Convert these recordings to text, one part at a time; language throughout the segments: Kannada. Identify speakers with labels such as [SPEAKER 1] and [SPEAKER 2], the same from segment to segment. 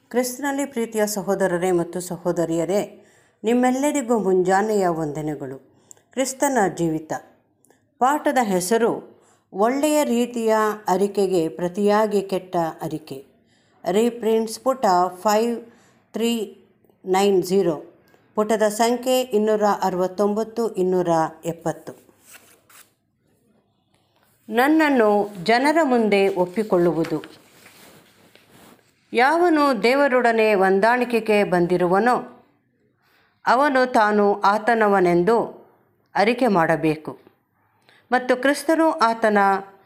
[SPEAKER 1] ಕ್ರಿಸ್ತನಲ್ಲಿ ಪ್ರೀತಿಯ ಸಹೋದರರೇ ಮತ್ತು ಸಹೋದರಿಯರೇ ನಿಮ್ಮೆಲ್ಲರಿಗೂ ಮುಂಜಾನೆಯ ವಂದನೆಗಳು ಕ್ರಿಸ್ತನ ಜೀವಿತ ಪಾಠದ ಹೆಸರು ಒಳ್ಳೆಯ ರೀತಿಯ ಅರಿಕೆಗೆ ಪ್ರತಿಯಾಗಿ ಕೆಟ್ಟ ಅರಿಕೆ ರೀಪ್ರಿಂಟ್ಸ್ ಪುಟ ಫೈವ್ ತ್ರೀ ನೈನ್ ಝೀರೋ ಪುಟದ ಸಂಖ್ಯೆ ಇನ್ನೂರ ಅರವತ್ತೊಂಬತ್ತು ಇನ್ನೂರ ಎಪ್ಪತ್ತು ನನ್ನನ್ನು ಜನರ ಮುಂದೆ ಒಪ್ಪಿಕೊಳ್ಳುವುದು ಯಾವನು ದೇವರೊಡನೆ ಹೊಂದಾಣಿಕೆಗೆ ಬಂದಿರುವನೋ ಅವನು ತಾನು ಆತನವನೆಂದು ಅರಿಕೆ ಮಾಡಬೇಕು ಮತ್ತು ಕ್ರಿಸ್ತನು ಆತನ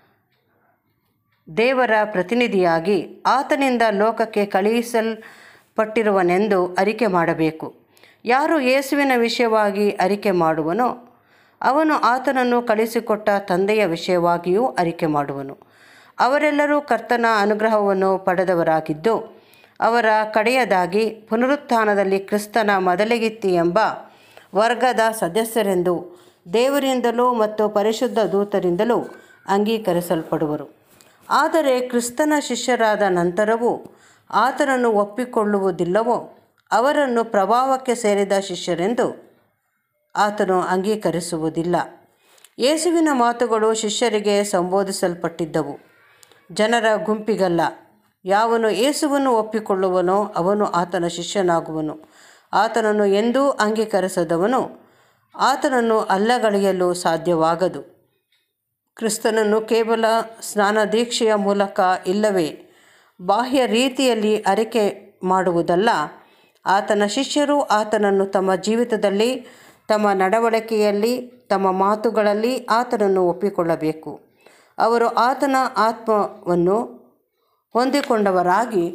[SPEAKER 1] ದೇವರ ಪ್ರತಿನಿಧಿಯಾಗಿ ಆತನಿಂದ ಲೋಕಕ್ಕೆ ಕಳುಹಿಸಲ್ಪಟ್ಟಿರುವನೆಂದು ಅರಿಕೆ ಮಾಡಬೇಕು ಯಾರು ಯೇಸುವಿನ ವಿಷಯವಾಗಿ ಅರಿಕೆ ಮಾಡುವನೋ ಅವನು ಆತನನ್ನು ಕಳಿಸಿಕೊಟ್ಟ ತಂದೆಯ ವಿಷಯವಾಗಿಯೂ ಅರಿಕೆ ಮಾಡುವನು ಅವರೆಲ್ಲರೂ ಕರ್ತನ ಅನುಗ್ರಹವನ್ನು ಪಡೆದವರಾಗಿದ್ದು ಅವರ ಕಡೆಯದಾಗಿ ಪುನರುತ್ಥಾನದಲ್ಲಿ ಕ್ರಿಸ್ತನ ಮೊದಲಿಗಿತ್ತಿ ಎಂಬ ವರ್ಗದ ಸದಸ್ಯರೆಂದು ದೇವರಿಂದಲೂ ಮತ್ತು ಪರಿಶುದ್ಧ ದೂತರಿಂದಲೂ ಅಂಗೀಕರಿಸಲ್ಪಡುವರು ಆದರೆ ಕ್ರಿಸ್ತನ ಶಿಷ್ಯರಾದ ನಂತರವೂ ಆತನನ್ನು ಒಪ್ಪಿಕೊಳ್ಳುವುದಿಲ್ಲವೋ ಅವರನ್ನು ಪ್ರಭಾವಕ್ಕೆ ಸೇರಿದ ಶಿಷ್ಯರೆಂದು ಆತನು ಅಂಗೀಕರಿಸುವುದಿಲ್ಲ ಯೇಸುವಿನ ಮಾತುಗಳು ಶಿಷ್ಯರಿಗೆ ಸಂಬೋಧಿಸಲ್ಪಟ್ಟಿದ್ದವು ಜನರ ಗುಂಪಿಗಲ್ಲ ಯಾವನು ಯೇಸುವನ್ನು ಒಪ್ಪಿಕೊಳ್ಳುವನೋ ಅವನು ಆತನ ಶಿಷ್ಯನಾಗುವನು ಆತನನ್ನು ಎಂದೂ ಅಂಗೀಕರಿಸದವನು ಆತನನ್ನು ಅಲ್ಲಗಳೆಯಲು ಸಾಧ್ಯವಾಗದು ಕ್ರಿಸ್ತನನ್ನು ಕೇವಲ ಸ್ನಾನದೀಕ್ಷೆಯ ಮೂಲಕ ಇಲ್ಲವೇ ಬಾಹ್ಯ ರೀತಿಯಲ್ಲಿ ಅರಿಕೆ ಮಾಡುವುದಲ್ಲ ಆತನ ಶಿಷ್ಯರು ಆತನನ್ನು ತಮ್ಮ ಜೀವಿತದಲ್ಲಿ ತಮ್ಮ ನಡವಳಿಕೆಯಲ್ಲಿ ತಮ್ಮ ಮಾತುಗಳಲ್ಲಿ ಆತನನ್ನು ಒಪ್ಪಿಕೊಳ್ಳಬೇಕು ಅವರು ಆತನ ಆತ್ಮವನ್ನು ಹೊಂದಿಕೊಂಡವರಾಗಿ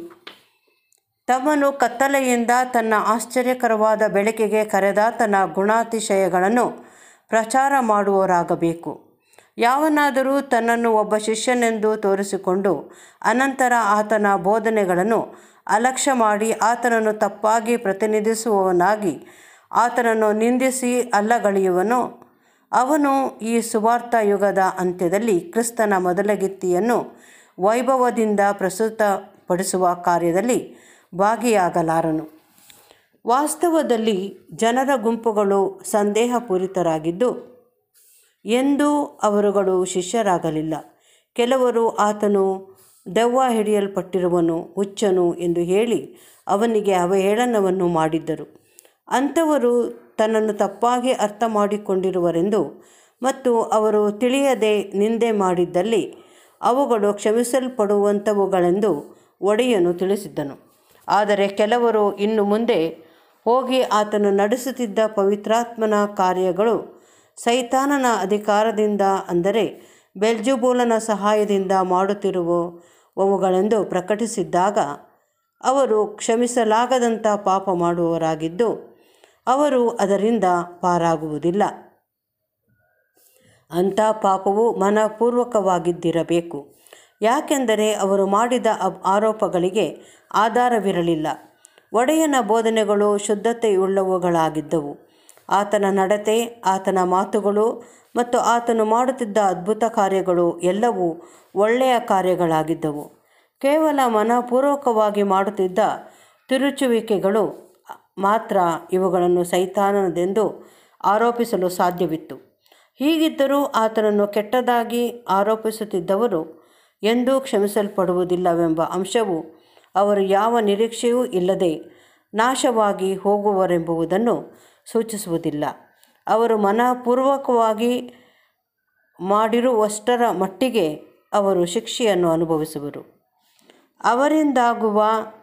[SPEAKER 1] ತಮ್ಮನ್ನು ಕತ್ತಲೆಯಿಂದ ತನ್ನ ಆಶ್ಚರ್ಯಕರವಾದ ಬೆಳಕಿಗೆ ಕರೆದಾತನ ಗುಣಾತಿಶಯಗಳನ್ನು ಪ್ರಚಾರ ಮಾಡುವವರಾಗಬೇಕು ಯಾವನಾದರೂ ತನ್ನನ್ನು ಒಬ್ಬ ಶಿಷ್ಯನೆಂದು ತೋರಿಸಿಕೊಂಡು ಅನಂತರ ಆತನ ಬೋಧನೆಗಳನ್ನು ಅಲಕ್ಷ್ಯ ಮಾಡಿ ಆತನನ್ನು ತಪ್ಪಾಗಿ ಪ್ರತಿನಿಧಿಸುವವನಾಗಿ ಆತನನ್ನು ನಿಂದಿಸಿ ಅಲ್ಲಗಳೆಯುವನೋ ಅವನು ಈ ಸುವಾರ್ಥ ಯುಗದ ಅಂತ್ಯದಲ್ಲಿ ಕ್ರಿಸ್ತನ ಮೊದಲಗಿತ್ತಿಯನ್ನು ವೈಭವದಿಂದ ಪ್ರಸ್ತುತಪಡಿಸುವ ಕಾರ್ಯದಲ್ಲಿ ಭಾಗಿಯಾಗಲಾರನು ವಾಸ್ತವದಲ್ಲಿ ಜನರ ಗುಂಪುಗಳು ಸಂದೇಹಪೂರಿತರಾಗಿದ್ದು ಎಂದೂ ಅವರುಗಳು ಶಿಷ್ಯರಾಗಲಿಲ್ಲ ಕೆಲವರು ಆತನು ದೆವ್ವ ಹಿಡಿಯಲ್ಪಟ್ಟಿರುವನು ಹುಚ್ಚನು ಎಂದು ಹೇಳಿ ಅವನಿಗೆ ಅವಹೇಳನವನ್ನು ಮಾಡಿದ್ದರು ಅಂಥವರು ತನ್ನನ್ನು ತಪ್ಪಾಗಿ ಅರ್ಥ ಮಾಡಿಕೊಂಡಿರುವರೆಂದು ಮತ್ತು ಅವರು ತಿಳಿಯದೆ ನಿಂದೆ ಮಾಡಿದ್ದಲ್ಲಿ ಅವುಗಳು ಕ್ಷಮಿಸಲ್ಪಡುವಂಥವುಗಳೆಂದು ಒಡೆಯನು ತಿಳಿಸಿದ್ದನು ಆದರೆ ಕೆಲವರು ಇನ್ನು ಮುಂದೆ ಹೋಗಿ ಆತನು ನಡೆಸುತ್ತಿದ್ದ ಪವಿತ್ರಾತ್ಮನ ಕಾರ್ಯಗಳು ಸೈತಾನನ ಅಧಿಕಾರದಿಂದ ಅಂದರೆ ಬೆಲ್ಜುಬೂಲನ ಸಹಾಯದಿಂದ ಮಾಡುತ್ತಿರುವವುಗಳೆಂದು ಪ್ರಕಟಿಸಿದ್ದಾಗ ಅವರು ಕ್ಷಮಿಸಲಾಗದಂಥ ಪಾಪ ಮಾಡುವವರಾಗಿದ್ದು ಅವರು ಅದರಿಂದ ಪಾರಾಗುವುದಿಲ್ಲ ಅಂಥ ಪಾಪವು ಮನಪೂರ್ವಕವಾಗಿದ್ದಿರಬೇಕು ಯಾಕೆಂದರೆ ಅವರು ಮಾಡಿದ ಆರೋಪಗಳಿಗೆ ಆಧಾರವಿರಲಿಲ್ಲ ಒಡೆಯನ ಬೋಧನೆಗಳು ಶುದ್ಧತೆಯುಳ್ಳವುಗಳಾಗಿದ್ದವು ಆತನ ನಡತೆ ಆತನ ಮಾತುಗಳು ಮತ್ತು ಆತನು ಮಾಡುತ್ತಿದ್ದ ಅದ್ಭುತ ಕಾರ್ಯಗಳು ಎಲ್ಲವೂ ಒಳ್ಳೆಯ ಕಾರ್ಯಗಳಾಗಿದ್ದವು ಕೇವಲ ಮನಪೂರ್ವಕವಾಗಿ ಮಾಡುತ್ತಿದ್ದ ತಿರುಚುವಿಕೆಗಳು ಮಾತ್ರ ಇವುಗಳನ್ನು ಸೈತಾನನದೆಂದು ಆರೋಪಿಸಲು ಸಾಧ್ಯವಿತ್ತು ಹೀಗಿದ್ದರೂ ಆತನನ್ನು ಕೆಟ್ಟದಾಗಿ ಆರೋಪಿಸುತ್ತಿದ್ದವರು ಎಂದೂ ಕ್ಷಮಿಸಲ್ಪಡುವುದಿಲ್ಲವೆಂಬ ಅಂಶವು ಅವರು ಯಾವ ನಿರೀಕ್ಷೆಯೂ ಇಲ್ಲದೆ ನಾಶವಾಗಿ ಹೋಗುವರೆಂಬುದನ್ನು ಸೂಚಿಸುವುದಿಲ್ಲ ಅವರು ಮನಪೂರ್ವಕವಾಗಿ ಮಾಡಿರುವಷ್ಟರ ಮಟ್ಟಿಗೆ ಅವರು ಶಿಕ್ಷೆಯನ್ನು ಅನುಭವಿಸುವರು ಅವರಿಂದಾಗುವ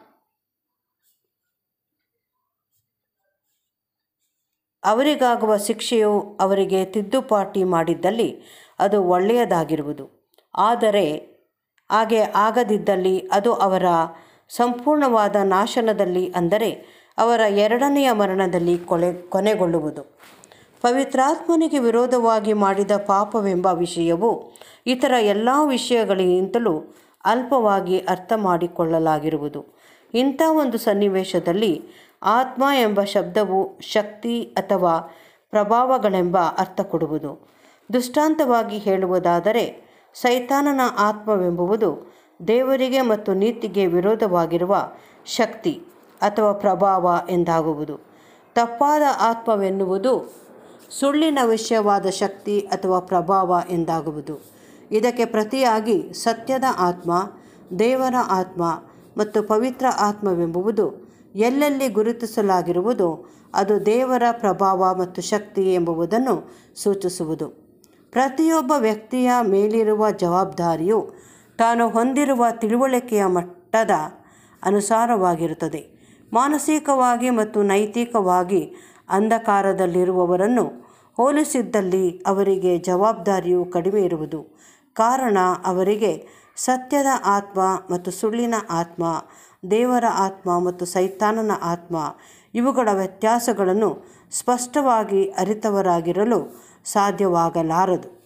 [SPEAKER 1] ಅವರಿಗಾಗುವ ಶಿಕ್ಷೆಯು ಅವರಿಗೆ ತಿದ್ದುಪಾಟಿ ಮಾಡಿದ್ದಲ್ಲಿ ಅದು ಒಳ್ಳೆಯದಾಗಿರುವುದು ಆದರೆ ಹಾಗೆ ಆಗದಿದ್ದಲ್ಲಿ ಅದು ಅವರ ಸಂಪೂರ್ಣವಾದ ನಾಶನದಲ್ಲಿ ಅಂದರೆ ಅವರ ಎರಡನೆಯ ಮರಣದಲ್ಲಿ ಕೊಳೆ ಕೊನೆಗೊಳ್ಳುವುದು ಪವಿತ್ರಾತ್ಮನಿಗೆ ವಿರೋಧವಾಗಿ ಮಾಡಿದ ಪಾಪವೆಂಬ ವಿಷಯವು ಇತರ ಎಲ್ಲ ವಿಷಯಗಳಿಗಿಂತಲೂ ಅಲ್ಪವಾಗಿ ಅರ್ಥ ಮಾಡಿಕೊಳ್ಳಲಾಗಿರುವುದು ಇಂಥ ಒಂದು ಸನ್ನಿವೇಶದಲ್ಲಿ ಆತ್ಮ ಎಂಬ ಶಬ್ದವು ಶಕ್ತಿ ಅಥವಾ ಪ್ರಭಾವಗಳೆಂಬ ಅರ್ಥ ಕೊಡುವುದು ದೃಷ್ಟಾಂತವಾಗಿ ಹೇಳುವುದಾದರೆ ಸೈತಾನನ ಆತ್ಮವೆಂಬುವುದು ದೇವರಿಗೆ ಮತ್ತು ನೀತಿಗೆ ವಿರೋಧವಾಗಿರುವ ಶಕ್ತಿ ಅಥವಾ ಪ್ರಭಾವ ಎಂದಾಗುವುದು ತಪ್ಪಾದ ಆತ್ಮವೆನ್ನುವುದು ಸುಳ್ಳಿನ ವಿಷಯವಾದ ಶಕ್ತಿ ಅಥವಾ ಪ್ರಭಾವ ಎಂದಾಗುವುದು ಇದಕ್ಕೆ ಪ್ರತಿಯಾಗಿ ಸತ್ಯದ ಆತ್ಮ ದೇವರ ಆತ್ಮ ಮತ್ತು ಪವಿತ್ರ ಆತ್ಮವೆಂಬುವುದು ಎಲ್ಲೆಲ್ಲಿ ಗುರುತಿಸಲಾಗಿರುವುದೋ ಅದು ದೇವರ ಪ್ರಭಾವ ಮತ್ತು ಶಕ್ತಿ ಎಂಬುದನ್ನು ಸೂಚಿಸುವುದು ಪ್ರತಿಯೊಬ್ಬ ವ್ಯಕ್ತಿಯ ಮೇಲಿರುವ ಜವಾಬ್ದಾರಿಯು ತಾನು ಹೊಂದಿರುವ ತಿಳುವಳಿಕೆಯ ಮಟ್ಟದ ಅನುಸಾರವಾಗಿರುತ್ತದೆ ಮಾನಸಿಕವಾಗಿ ಮತ್ತು ನೈತಿಕವಾಗಿ ಅಂಧಕಾರದಲ್ಲಿರುವವರನ್ನು ಹೋಲಿಸಿದ್ದಲ್ಲಿ ಅವರಿಗೆ ಜವಾಬ್ದಾರಿಯು ಕಡಿಮೆ ಇರುವುದು ಕಾರಣ ಅವರಿಗೆ ಸತ್ಯದ ಆತ್ಮ ಮತ್ತು ಸುಳ್ಳಿನ ಆತ್ಮ ದೇವರ ಆತ್ಮ ಮತ್ತು ಸೈತಾನನ ಆತ್ಮ ಇವುಗಳ ವ್ಯತ್ಯಾಸಗಳನ್ನು ಸ್ಪಷ್ಟವಾಗಿ ಅರಿತವರಾಗಿರಲು ಸಾಧ್ಯವಾಗಲಾರದು